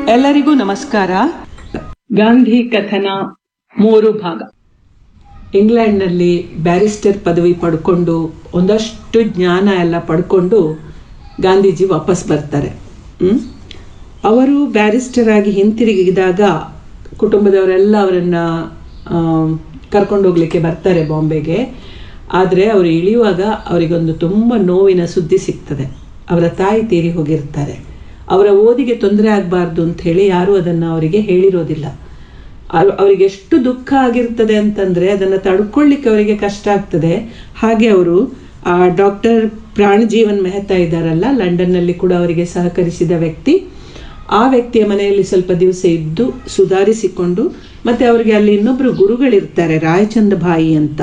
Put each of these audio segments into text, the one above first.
ಎಲ್ಲರಿಗೂ ನಮಸ್ಕಾರ ಗಾಂಧಿ ಕಥನ ಮೂರು ಭಾಗ ಇಂಗ್ಲೆಂಡ್ನಲ್ಲಿ ಬ್ಯಾರಿಸ್ಟರ್ ಪದವಿ ಪಡ್ಕೊಂಡು ಒಂದಷ್ಟು ಜ್ಞಾನ ಎಲ್ಲ ಪಡ್ಕೊಂಡು ಗಾಂಧೀಜಿ ವಾಪಸ್ ಬರ್ತಾರೆ ಹ್ಮ್? ಅವರು ಬ್ಯಾರಿಸ್ಟರ್ ಆಗಿ ಹಿಂತಿರುಗಿದಾಗ ಕುಟುಂಬದವರೆಲ್ಲ ಅವರನ್ನು ಕರ್ಕೊಂಡು ಹೋಗ್ಲಿಕ್ಕೆ ಬರ್ತಾರೆ ಬಾಂಬೆಗೆ ಆದರೆ ಅವರು ಇಳಿಯುವಾಗ ಅವರಿಗೊಂದು ತುಂಬ ನೋವಿನ ಸುದ್ದಿ ಸಿಗ್ತದೆ ಅವರ ತಾಯಿ ತೀರಿ ಹೋಗಿರ್ತಾರೆ ಅವರ ಓದಿಗೆ ತೊಂದರೆ ಆಗಬಾರ್ದು ಅಂತ ಹೇಳಿ ಯಾರೂ ಅದನ್ನು ಅವರಿಗೆ ಹೇಳಿರೋದಿಲ್ಲ ಅವ್- ಅವರಿಗೆ ಎಷ್ಟು ದುಃಖ ಆಗಿರ್ತದೆ ಅಂತಂದ್ರೆ ಅದನ್ನು ತಡ್ಕೊಳ್ಳಿಕ್ಕೆ ಅವರಿಗೆ ಕಷ್ಟ ಆಗ್ತದೆ ಹಾಗೆ ಅವರು ಆ ಡಾಕ್ಟರ್ ಪ್ರಾಣಜೀವನ್ ಮೆಹ್ತಾ ಇದ್ದಾರಲ್ಲ ಲಂಡನ್ನಲ್ಲಿ ಕೂಡ ಅವರಿಗೆ ಸಹಕರಿಸಿದ ವ್ಯಕ್ತಿ ಆ ವ್ಯಕ್ತಿಯ ಮನೆಯಲ್ಲಿ ಸ್ವಲ್ಪ ದಿವಸ ಇದ್ದು ಸುಧಾರಿಸಿಕೊಂಡು ಮತ್ತೆ ಅವರಿಗೆ ಅಲ್ಲಿ ಇನ್ನೊಬ್ಬರು ಗುರುಗಳಿರ್ತಾರೆ ರಾಯಚಂದ್ ಭಾಯಿ ಅಂತ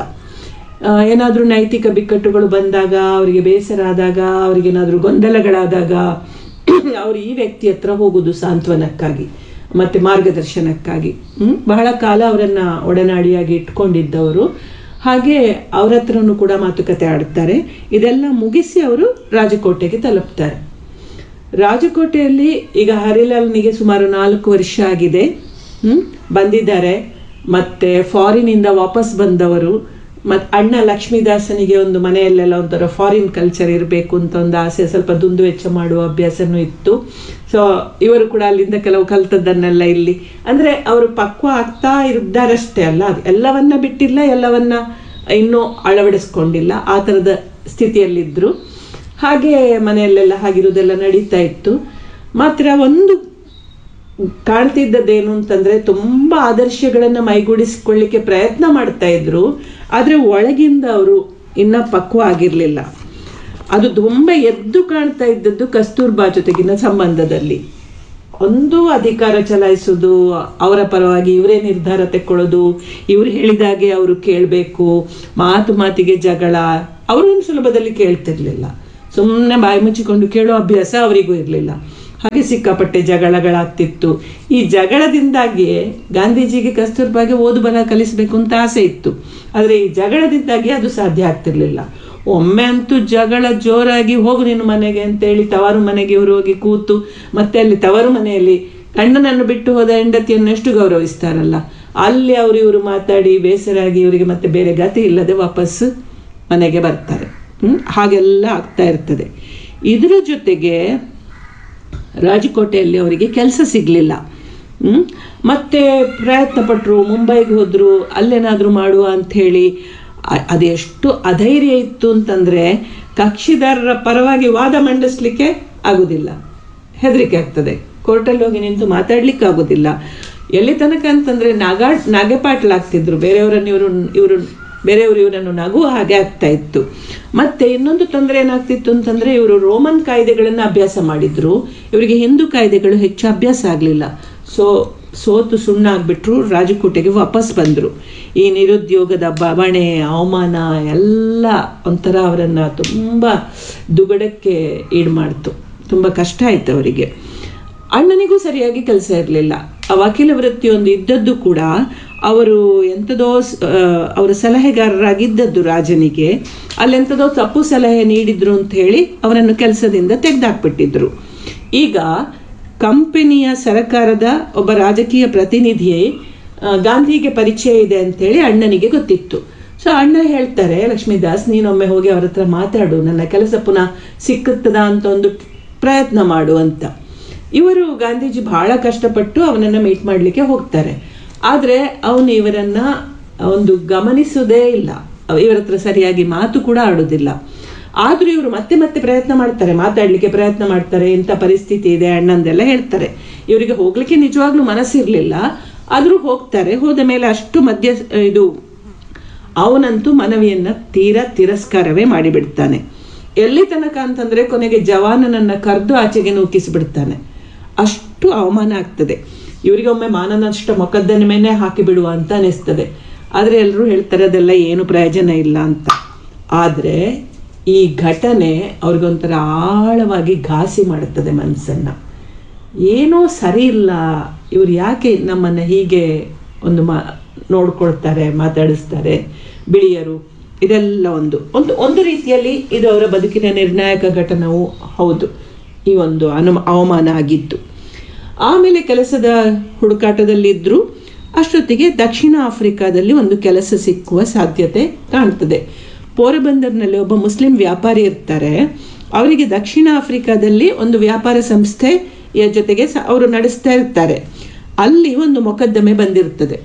ಏನಾದರೂ ನೈತಿಕ ಬಿಕ್ಕಟ್ಟುಗಳು ಬಂದಾಗ ಅವರಿಗೆ ಬೇಸರ ಆದಾಗ ಅವರಿಗೇನಾದರೂ ಗೊಂದಲಗಳಾದಾಗ ಅವರು ಈ ವ್ಯಕ್ತಿ ಹತ್ರ ಹೋಗುದು ಸಾಂತ್ವನಕ್ಕಾಗಿ ಮತ್ತೆ ಮಾರ್ಗದರ್ಶನಕ್ಕಾಗಿ ಹ್ಮ್? ಬಹಳ ಕಾಲ ಅವರನ್ನ ಒಡನಾಡಿಯಾಗಿ ಇಟ್ಕೊಂಡಿದ್ದವರು ಹಾಗೆ ಅವ್ರ ಹತ್ರನೂ ಕೂಡ ಮಾತುಕತೆ ಆಡ್ತಾರೆ ಇದೆಲ್ಲ ಮುಗಿಸಿ ಅವರು ರಾಜಕೋಟೆಗೆ ತಲುಪ್ತಾರೆ ರಾಜಕೋಟೆಯಲ್ಲಿ ಈಗ ಹರಿಲಾಲ್ನಿಗೆ ಸುಮಾರು ನಾಲ್ಕು ವರ್ಷ ಆಗಿದೆ ಹ್ಮ್ ಬಂದಿದ್ದಾರೆ ಮತ್ತೆ ಫಾರಿನಿಂದ ವಾಪಸ್ ಬಂದವರು ಮತ್ತು ಅಣ್ಣ ಲಕ್ಷ್ಮೀದಾಸನಿಗೆ ಒಂದು ಮನೆಯಲ್ಲೆಲ್ಲ ಒಂಥರ ಫಾರಿನ್ ಕಲ್ಚರ್ ಇರಬೇಕು ಅಂತ ಒಂದು ಆಸೆ ಸ್ವಲ್ಪ ದುಂದು ವೆಚ್ಚ ಮಾಡುವ ಅಭ್ಯಾಸನೂ ಇತ್ತು ಸೊ ಇವರು ಕೂಡ ಅಲ್ಲಿಂದ ಕೆಲವು ಕಲ್ತದ್ದನ್ನೆಲ್ಲ ಇಲ್ಲಿ ಅಂದರೆ ಅವರು ಪಕ್ವ ಆಗ್ತಾ ಇದ್ದಾರಷ್ಟೇ ಅಲ್ಲ ಅದು ಎಲ್ಲವನ್ನ ಬಿಟ್ಟಿಲ್ಲ ಎಲ್ಲವನ್ನ ಇನ್ನೂ ಅಳವಡಿಸ್ಕೊಂಡಿಲ್ಲ ಆ ಥರದ ಸ್ಥಿತಿಯಲ್ಲಿದ್ದರು ಹಾಗೆ ಮನೆಯಲ್ಲೆಲ್ಲ ಹಾಗಿರುವುದೆಲ್ಲ ನಡೀತಾ ಇತ್ತು ಮಾತ್ರ ಒಂದು ಕಾಣ್ತಿದ್ದದ್ದೇನು ಅಂತಂದ್ರೆ ತುಂಬಾ ಆದರ್ಶಗಳನ್ನ ಮೈಗೂಡಿಸಿಕೊಳ್ಳಿಕ್ಕೆ ಪ್ರಯತ್ನ ಮಾಡ್ತಾ ಇದ್ರು ಆದ್ರೆ ಒಳಗಿಂದ ಅವರು ಇನ್ನ ಪಕ್ವ ಆಗಿರ್ಲಿಲ್ಲ ಅದು ತುಂಬಾ ಎದ್ದು ಕಾಣ್ತಾ ಇದ್ದದ್ದು ಕಸ್ತೂರ್ಬಾ ಜೊತೆಗಿನ ಸಂಬಂಧದಲ್ಲಿ ಒಂದು ಅಧಿಕಾರ ಚಲಾಯಿಸೋದು ಅವರ ಪರವಾಗಿ ಇವರೇ ನಿರ್ಧಾರ ತೆಕ್ಕೊಳ್ಳೋದು ಇವ್ರು ಹೇಳಿದಾಗೆ ಅವರು ಕೇಳಬೇಕು ಮಾತು ಮಾತಿಗೆ ಜಗಳ ಅವರು ಒಂದು ಸುಲಭದಲ್ಲಿ ಕೇಳ್ತಿರ್ಲಿಲ್ಲ ಸುಮ್ಮನೆ ಬಾಯಿ ಮುಚ್ಚಿಕೊಂಡು ಕೇಳೋ ಅಭ್ಯಾಸ ಅವರಿಗೂ ಇರಲಿಲ್ಲ ಹಾಗೆ ಸಿಕ್ಕಾಪಟ್ಟೆ ಜಗಳಗಳಾಗ್ತಿತ್ತು ಈ ಜಗಳದಿಂದಾಗಿ ಗಾಂಧೀಜಿಗೆ ಕಸ್ತೂರ್ಬಾಗೆ ಓದು ಬರಹ ಕಲಿಸಬೇಕು ಅಂತ ಆಸೆ ಇತ್ತು ಆದರೆ ಈ ಜಗಳದಿಂದಾಗಿ ಅದು ಸಾಧ್ಯ ಆಗ್ತಿರ್ಲಿಲ್ಲ ಒಮ್ಮೆ ಅಂತೂ ಜಗಳ ಜೋರಾಗಿ ಹೋಗು ನಿನ್ನ ಮನೆಗೆ ಅಂತೇಳಿ ತವರು ಮನೆಗೆ ಇವರು ಹೋಗಿ ಕೂತು ಮತ್ತೆ ಅಲ್ಲಿ ತವರು ಮನೆಯಲ್ಲಿ ಗಂಡನನ್ನು ಬಿಟ್ಟು ಹೋದ ಹೆಂಡತಿಯನ್ನು ಎಷ್ಟು ಗೌರವಿಸ್ತಾರಲ್ಲ ಅಲ್ಲಿ ಅವರು ಇವರು ಮಾತಾಡಿ ಬೇಸರಾಗಿ ಇವರಿಗೆ ಮತ್ತೆ ಬೇರೆ ಗತಿ ಇಲ್ಲದೆ ವಾಪಸ್ ಮನೆಗೆ ಬರ್ತಾರೆ ಹ್ಮ್? ಹಾಗೆಲ್ಲ ಆಗ್ತಾ ಇರ್ತದೆ ಇದರ ಜೊತೆಗೆ ರಾಜಕೋಟೆಯಲ್ಲಿ ಅವರಿಗೆ ಕೆಲಸ ಸಿಗಲಿಲ್ಲ ಮತ್ತೆ ಪ್ರಯತ್ನ ಪಟ್ಟರು ಮುಂಬೈಗೆ ಹೋದ್ರು ಅಲ್ಲೇನಾದರೂ ಮಾಡುವ ಅಂಥೇಳಿ ಅದೆಷ್ಟು ಅಧೈರ್ಯ ಇತ್ತು ಅಂತಂದ್ರೆ ಕಕ್ಷಿದಾರರ ಪರವಾಗಿ ವಾದ ಮಂಡಿಸ್ಲಿಕ್ಕೆ ಆಗುದಿಲ್ಲ ಹೆದರಿಕೆ ಆಗ್ತದೆ ಕೋರ್ಟಲ್ಲಿ ಹೋಗಿ ನಿಂತು ಮಾತಾಡ್ಲಿಕ್ಕೆ ಆಗೋದಿಲ್ಲ ಎಲ್ಲಿ ತನಕ ಅಂತಂದ್ರೆ ನಾಗಾ ನಾಗೆಪಾಟ್ಲಾಗ್ತಿದ್ರು ಬೇರೆಯವರನ್ನು ಇವರು ಇವರು ಬೇರೆಯವರು ಇವರನ್ನು ನಗುವ ಹಾಗೆ ಆಗ್ತಾ ಇತ್ತು ಮತ್ತೆ ಇನ್ನೊಂದು ತೊಂದರೆ ಏನಾಗ್ತಿತ್ತು ಅಂತಂದ್ರೆ ಇವರು ರೋಮನ್ ಕಾಯ್ದೆಗಳನ್ನು ಅಭ್ಯಾಸ ಮಾಡಿದ್ರು ಇವರಿಗೆ ಹಿಂದೂ ಕಾಯ್ದೆಗಳು ಹೆಚ್ಚು ಅಭ್ಯಾಸ ಆಗಲಿಲ್ಲ ಸೊ ಸೋತು ಸುಣ್ಣ ಆಗ್ಬಿಟ್ರು ರಾಜಕೋಟೆಗೆ ವಾಪಸ್ ಬಂದರು ಈ ನಿರುದ್ಯೋಗದ ಬವಣೆ ಅವಮಾನ ಎಲ್ಲ ಒಂಥರ ಅವರನ್ನ ತುಂಬ ದುಗಡಕ್ಕೆ ಈಡು ಮಾಡ್ತು ತುಂಬ ಕಷ್ಟ ಆಯ್ತು ಅವರಿಗೆ ಅಣ್ಣನಿಗೂ ಸರಿಯಾಗಿ ಕೆಲಸ ಇರಲಿಲ್ಲ ಆ ವಕೀಲ ವೃತ್ತಿ ಒಂದು ಇದ್ದದ್ದು ಕೂಡ ಅವರು ಎಂಥದೋ ಸ್- ಆ, ಅವರ ಸಲಹೆಗಾರರಾಗಿದ್ದದ್ದು ರಾಜನಿಗೆ ಅಲ್ಲೆಂಥದೋ ತಪ್ಪು ಸಲಹೆ ನೀಡಿದ್ರು ಅಂತ ಹೇಳಿ ಅವರನ್ನು ಕೆಲಸದಿಂದ ತೆಗೆದಾಕ್ಬಿಟ್ಟಿದ್ರು ಈಗ ಕಂಪನಿಯ ಸರಕಾರದ ಒಬ್ಬ ರಾಜಕೀಯ ಪ್ರತಿನಿಧಿಯೇ ಆ, ಗಾಂಧಿಗೆ ಪರಿಚಯ ಇದೆ ಅಂತೇಳಿ ಅಣ್ಣನಿಗೆ ಗೊತ್ತಿತ್ತು ಸೊ ಅಣ್ಣ ಹೇಳ್ತಾರೆ ಲಕ್ಷ್ಮೀದಾಸ್ ನೀನೊಮ್ಮೆ ಹೋಗಿ ಅವರ ಹತ್ರ ಮಾತಾಡು ನನ್ನ ಕೆಲಸ ಪುನಃ ಸಿಕ್ಕುತ್ತದ ಅಂತ ಒಂದು ಪ್ರಯತ್ನ ಮಾಡು ಅಂತ ಇವರು ಗಾಂಧೀಜಿ ಬಹಳ ಕಷ್ಟಪಟ್ಟು ಅವನನ್ನು ಮೀಟ್ ಮಾಡಲಿಕ್ಕೆ ಹೋಗ್ತಾರೆ ಆದರೆ ಅವನು ಇವರನ್ನ ಒಂದು ಗಮನಿಸೋದೇ ಇಲ್ಲ ಇವರ ಹತ್ರ ಸರಿಯಾಗಿ ಮಾತು ಕೂಡ ಆಡೋದಿಲ್ಲ ಆದರೂ ಇವರು ಮತ್ತೆ ಮತ್ತೆ ಪ್ರಯತ್ನ ಮಾಡ್ತಾರೆ ಮಾತಾಡಲಿಕ್ಕೆ ಪ್ರಯತ್ನ ಮಾಡ್ತಾರೆ ಇಂಥ ಪರಿಸ್ಥಿತಿ ಇದೆ ಅಣ್ಣಂದೆಲ್ಲ ಹೇಳ್ತಾರೆ ಇವರಿಗೆ ಹೋಗ್ಲಿಕ್ಕೆ ನಿಜವಾಗ್ಲೂ ಮನಸ್ಸಿರಲಿಲ್ಲ ಆದರೂ ಹೋಗ್ತಾರೆ ಹೋದ ಮೇಲೆ ಅಷ್ಟು ಮಧ್ಯ ಇದು ಅವನಂತೂ ಮನವಿಯನ್ನ ತೀರಾ ತಿರಸ್ಕಾರವೇ ಮಾಡಿಬಿಡ್ತಾನೆ ಎಲ್ಲಿ ತನಕ ಅಂತಂದ್ರೆ ಕೊನೆಗೆ ಜವಾನನನ್ನ ಕರೆದು ಆಚೆಗೆ ನೂಕಿಸಿಬಿಡ್ತಾನೆ ಅಷ್ಟು ಅವಮಾನ ಆಗ್ತದೆ ಇವರಿಗೆ ಒಮ್ಮೆ ಮಾನನಷ್ಟ ಮೊಕದ್ದಮೆನೇ ಹಾಕಿ ಬಿಡುವ ಅಂತ ಅನಿಸ್ತದೆ ಆದರೆ ಎಲ್ಲರೂ ಹೇಳ್ತಾರೆ ಅದೆಲ್ಲ ಏನು ಪ್ರಯೋಜನ ಇಲ್ಲ ಅಂತ ಆದರೆ ಈ ಘಟನೆ ಅವ್ರಿಗೊಂಥರ ಆಳವಾಗಿ ಘಾಸಿ ಮಾಡುತ್ತದೆ ಮನಸ್ಸನ್ನ ಏನೋ ಸರಿ ಇಲ್ಲ ಇವ್ರು ಯಾಕೆ ನಮ್ಮನ್ನು ಹೀಗೆ ಒಂದು ಮಾ ನೋಡ್ಕೊಳ್ತಾರೆ ಮಾತಾಡಿಸ್ತಾರೆ ಬಿಳಿಯರು ಇದೆಲ್ಲ ಒಂದು ಒಂದು ಒಂದು ರೀತಿಯಲ್ಲಿ ಇದು ಅವರ ಬದುಕಿನ ನಿರ್ಣಾಯಕ ಘಟನವೂ ಹೌದು ಈ ಒಂದು ಅನು ಅವಮಾನ ಆಗಿತ್ತು ಆಮೇಲೆ ಕೆಲಸದ ಹುಡುಕಾಟದಲ್ಲಿದ್ದರು ಅಷ್ಟೊತ್ತಿಗೆ ದಕ್ಷಿಣ ಆಫ್ರಿಕಾದಲ್ಲಿ ಒಂದು ಕೆಲಸ ಸಿಕ್ಕುವ ಸಾಧ್ಯತೆ ಕಾಣ್ತದೆ ಪೋರಬಂದರ್ನಲ್ಲಿ ಒಬ್ಬ ಮುಸ್ಲಿಂ ವ್ಯಾಪಾರಿ ಇರ್ತಾರೆ ಅವರಿಗೆ ದಕ್ಷಿಣ ಆಫ್ರಿಕಾದಲ್ಲಿ ಒಂದು ವ್ಯಾಪಾರ ಸಂಸ್ಥೆಯ ಜೊತೆಗೆ ಸ- ಅವರು ನಡೆಸ್ತಾ ಇರ್ತಾರೆ ಅಲ್ಲಿ ಒಂದು ಮೊಕದ್ದಮೆ ಬಂದಿರ್ತದೆ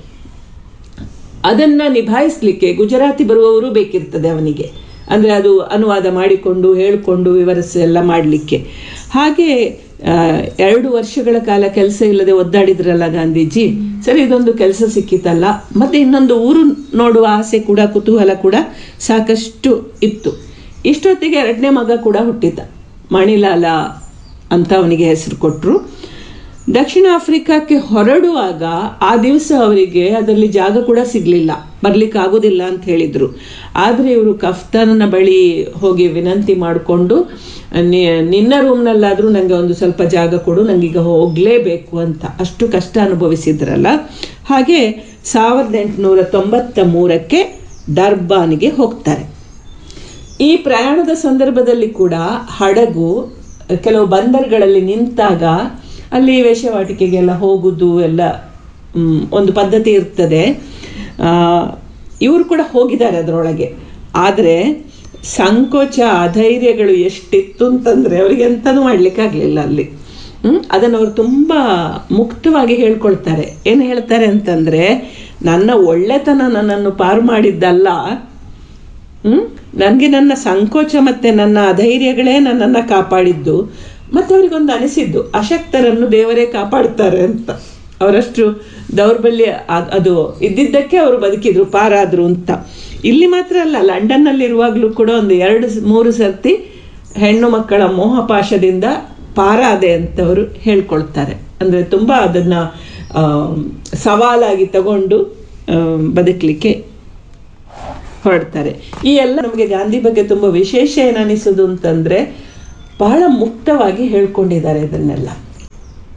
ಅದನ್ನ ನಿಭಾಯಿಸ್ಲಿಕ್ಕೆ ಗುಜರಾತಿ ಬರುವವರು ಬೇಕಿರ್ತದೆ ಅವನಿಗೆ ಅಂದ್ರೆ ಅದು ಅನುವಾದ ಮಾಡಿಕೊಂಡು ಹೇಳಿಕೊಂಡು ವಿವರಿಸಿ ಎಲ್ಲ ಮಾಡಲಿಕ್ಕೆ ಹಾಗೆ ಆ, ಎರಡು ವರ್ಷಗಳ ಕಾಲ ಕೆಲಸ ಇಲ್ಲದೆ ಒದ್ದಾಡಿದ್ರಲ್ಲ ಗಾಂಧೀಜಿ ಸರಿ ಇದೊಂದು ಕೆಲಸ ಸಿಕ್ಕಿತಲ್ಲ ಮತ್ತೆ ಇನ್ನೊಂದು ಊರು ನೋಡುವ ಆಸೆ ಕೂಡ ಕುತೂಹಲ ಕೂಡ ಸಾಕಷ್ಟು ಇತ್ತು ಇಷ್ಟೊತ್ತಿಗೆ ಎರಡನೇ ಮಗ ಕೂಡ ಹುಟ್ಟಿದ್ದ ಮಣಿಲಾಲ ಅಂತ ಅವನಿಗೆ ಹೆಸರು ಕೊಟ್ಟರು ದಕ್ಷಿಣ ಆಫ್ರಿಕಾಕ್ಕೆ ಹೊರಡುವಾಗ ಆ ದಿವಸ ಅವರಿಗೆ ಅದರಲ್ಲಿ ಜಾಗ ಕೂಡ ಸಿಗಲಿಲ್ಲ ಬರ್ಲಿಕ್ಕೆ ಆಗೋದಿಲ್ಲ ಅಂತ ಹೇಳಿದ್ರು ಆದರೆ ಇವರು ಕಫ್ತಾನನ ಬಳಿ ಹೋಗಿ ವಿನಂತಿ ಮಾಡಿಕೊಂಡು ನಿನ್ನ ರೂಮ್ನಲ್ಲಾದರೂ ನನಗೆ ಒಂದು ಸ್ವಲ್ಪ ಜಾಗ ಕೊಡು ನನಗೀಗ ಹೋಗಲೇಬೇಕು ಅಂತ ಅಷ್ಟು ಕಷ್ಟ ಅನುಭವಿಸಿದ್ರಲ್ಲ ಹಾಗೆ ಸಾವಿರದ ಎಂಟುನೂರ ತೊಂಬತ್ತ ಮೂರಕ್ಕೆ ಡರ್ಬಾನ್ಗೆ ಹೋಗ್ತಾರೆ ಈ ಪ್ರಯಾಣದ ಸಂದರ್ಭದಲ್ಲಿ ಕೂಡ ಹಡಗು ಕೆಲವು ಬಂದರ್ಗಳಲ್ಲಿ ನಿಂತಾಗ ಅಲ್ಲಿ ವೇಷವಾಟಿಕೆಗೆಲ್ಲ ಹೋಗುದು ಎಲ್ಲ ಮ್, ಒಂದು ಪದ್ಧತಿ ಇರ್ತದೆ ಇವರು ಕೂಡ ಹೋಗಿದ್ದಾರೆ ಅದರೊಳಗೆ ಆದರೆ ಸಂಕೋಚ ಅಧೈರ್ಯಗಳು ಎಷ್ಟಿತ್ತು ಅಂತಂದರೆ ಅವರಿಗೆ ಎಂಥದ್ದು ಮಾಡಲಿಕ್ಕಾಗಲಿಲ್ಲ ಅಲ್ಲಿ ಹ್ಮ್? ಅದನ್ನು ಅವರು ತುಂಬ ಮುಕ್ತವಾಗಿ ಹೇಳ್ಕೊಳ್ತಾರೆ ಏನು ಹೇಳ್ತಾರೆ ಅಂತಂದರೆ ನನ್ನ ಒಳ್ಳೆತನ ನನ್ನನ್ನು ಪಾರು ಮಾಡಿದ್ದಲ್ಲ ಹ್ಮ್ ನನಗೆ ನನ್ನ ಸಂಕೋಚ ಮತ್ತೆ ನನ್ನ ಅಧೈರ್ಯಗಳೇ ನನ್ನನ್ನು ಕಾಪಾಡಿದ್ದು ಮತ್ತೆ ಅವರಿಗೊಂದು ಅನಿಸಿದ್ದು ಅಶಕ್ತರನ್ನು ದೇವರೇ ಕಾಪಾಡ್ತಾರೆ ಅಂತ ಅವರಷ್ಟು ದೌರ್ಬಲ್ಯ ಅ- ಅದು ಇದ್ದಿದ್ದಕ್ಕೆ ಅವರು ಬದುಕಿದ್ರು ಪಾರಾದ್ರು ಅಂತ ಇಲ್ಲಿ ಮಾತ್ರ ಅಲ್ಲ ಲಂಡನ್ನಲ್ಲಿರುವಾಗಲೂ ಕೂಡ ಒಂದು ಎರಡು ಸ- ಮೂರು ಸರ್ತಿ ಹೆಣ್ಣು ಮಕ್ಕಳ ಮೋಹಪಾಶದಿಂದ ಪಾರಾದೆ ಅಂತವರು ಹೇಳ್ಕೊಳ್ತಾರೆ ಅಂದರೆ ತುಂಬ ಅದನ್ನು ಸವಾಲಾಗಿ ತಗೊಂಡು ಆ, ಬದುಕಲಿಕ್ಕೆ ಹೊರಡ್ತಾರೆ ಈ ಎಲ್ಲ ನಮಗೆ ಗಾಂಧಿ ಬಗ್ಗೆ ತುಂಬ ವಿಶೇಷ ಏನನಿಸೋದು ಅಂತಂದರೆ ಬಹಳ ಮುಕ್ತವಾಗಿ ಹೇಳ್ಕೊಂಡಿದ್ದಾರೆ ಇದನ್ನೆಲ್ಲ